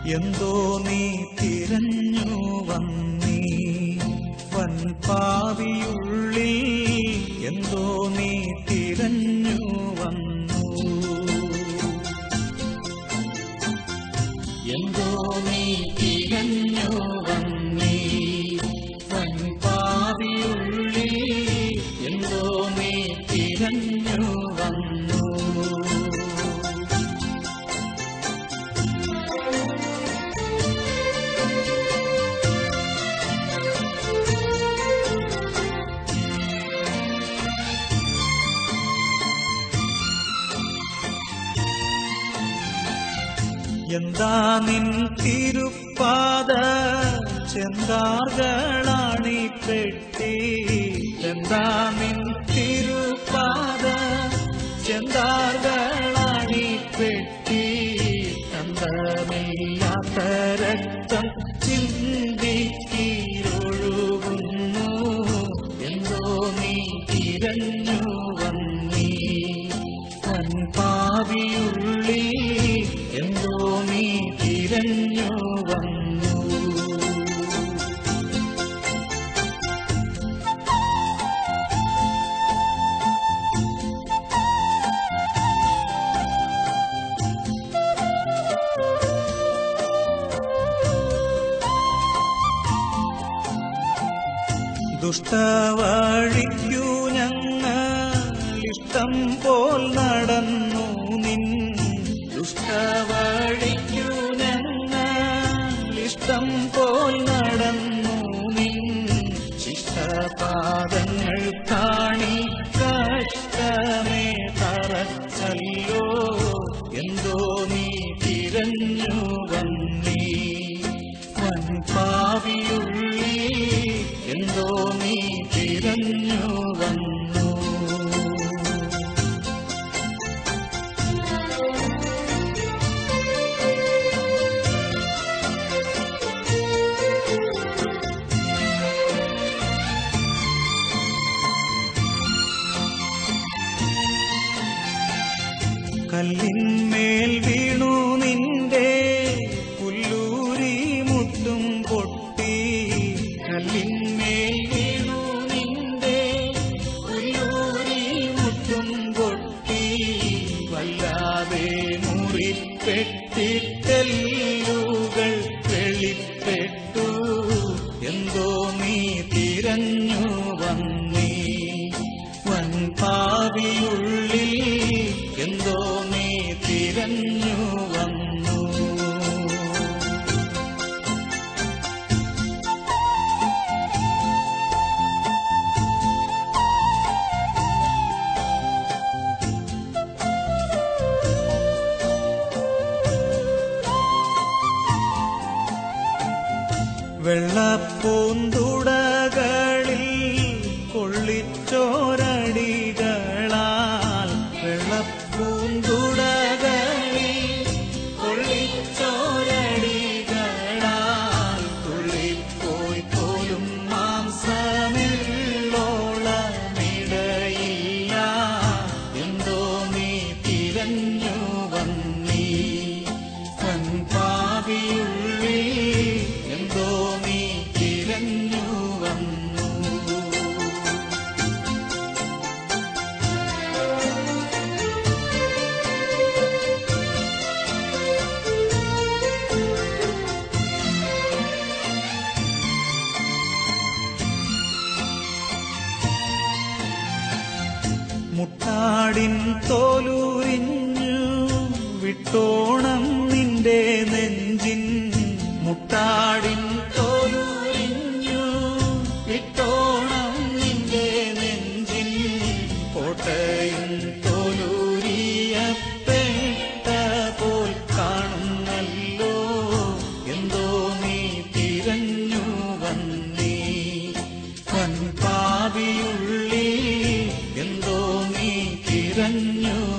എന്തോ നീ തിരഞ്ഞു വന്നീ വൻപാവിയുള്ളിൽ എന്തോ നീ തിരഞ്ഞു വന്നു എന്തോ നീ തിരഞ്ഞു വന്നീ വൻപാവിയുള്ളിൽ എന്തോ നീ തിരഞ്ഞു വന്നു എന്താ നിൻ തിരുപ്പാത ചെന്താർകളാണി പെട്ടി എന്താ നിൻ തിരുപ്പാത ചെന്താർകളാണി പെട്ടി ചന്തമില്ലാത്ത രക്തം ചിന്തിക്കിരൊഴുകുന്നു എന്തോ നീ തിരഞ്ഞു വന്നീ പാവിയുള്ളി എന്തോ നീ തിരഞ്ഞു വന്നു ദുഷ്ടവഴിക്കു ഞങ്ങൾ ഇഷ്ടം പോൽ നടന്നു നിൻ ദുഷ്ടവഴിക്കു ഞങ്ങൾ ഇഷ്ടം പോൽ നടന്നു നിൻ ശിഷ്ടപാദങ്ങൾ കാണി കഷ്ടമേ തറച്ചല്ലോ എന്തോ നീ തിരഞ്ഞു വന്നീ വൻപാവിയുള്ളി എന്തോ നീ തിരഞ്ഞു വന്നു കല്ലിന്മേൽ വീണു നിന്റെ പുല്ലൂരി മുത്തും പൊട്ടി കല്ലിന്മേൽ വീണു നിന്റെ പുല്ലൂരി മുത്തും പൊട്ടി വല്ലാതെ മുറിപ്പെട്ടിട്ടെല്ലുകൾ വെളിപ്പെട്ടു എന്തോ നീ തിരഞ്ഞു വന്നീ വൻപാവിയുള്ളിൽ എന്തോ നീ തിരഞ്ഞു വന്നു വെള്ളപ്പൂന്തുടകളിൽ കൊള്ളിച്ചോരടികളാൽ വെള്ളപ്പൂന്തുടകളിൽ കൊള്ളിച്ചോരടികളാൽ തുള്ളിപ്പോയി പോലും മാംസമില്ലോളമിടയില്ല എന്തോ നീ തിരഞ്ഞു വന്നീ വൻപാവിയുള്ളി എന്തോ നീ തിരഞ്ഞു വന്നു മുട്ടാടിൻ തോലൂരിഞ്ഞു വിട്ടോണം നിന്റെ നെഞ്ചിൻ മുട്ടാടിൻ തോലൂരിഞ്ഞു വിട്ടോണം നിന്റെ നെഞ്ചിൻ കോട്ടയും തോലൂരിയപ്പെട്ട പോൽ കാണുന്നല്ലോ എന്തോ നീ തിരഞ്ഞു വന്നീ വൻപാവിയുള്ളി എന്തോ നീ തിരഞ്ഞു